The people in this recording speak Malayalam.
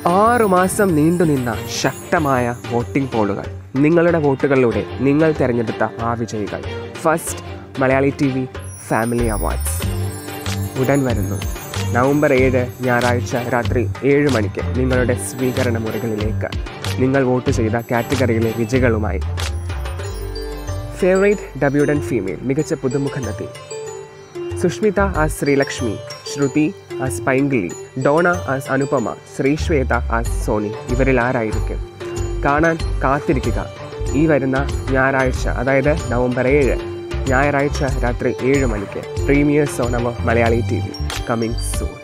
ആറു മാസം നീണ്ടുനിന്ന ശക്തമായ വോട്ടിംഗ് പോളുകൾ നിങ്ങളുടെ വോട്ടുകളിലൂടെ നിങ്ങൾ തിരഞ്ഞെടുത്ത ആ വിജയികൾ first Malayali T V family awards ഉടൻ വരുന്നു നവംബർ ഏഴ് ഞായറാഴ്ച രാത്രി ഏഴ് മണിക്ക് നിങ്ങളുടെ സ്വീകരണ മുറികളിലേക്ക് നിങ്ങൾ വോട്ട് ചെയ്ത കാറ്റഗറിയിലെ വിജയികളുമായി ഫേവറേറ്റ് ഡബ്ല്യൂഡൻ ഫീമെയിൽ മികച്ച പുതുമുഖ നടി Sushmita as Sreelakshmi Shruthi as Painkili Dona as Anupama Sreeshwetha as Soni ഇവരിൽ ആരായിരിക്കും കാണാൻ കാത്തിരിക്കുക ഈ വരുന്ന ഞായറാഴ്ച അതായത് നവംബർ ഏഴ് ഞായറാഴ്ച രാത്രി ഏഴ് മണിക്ക് പ്രീമിയർ സോണമ മലയാളി ടി വി കമ്മിങ് സൂൺ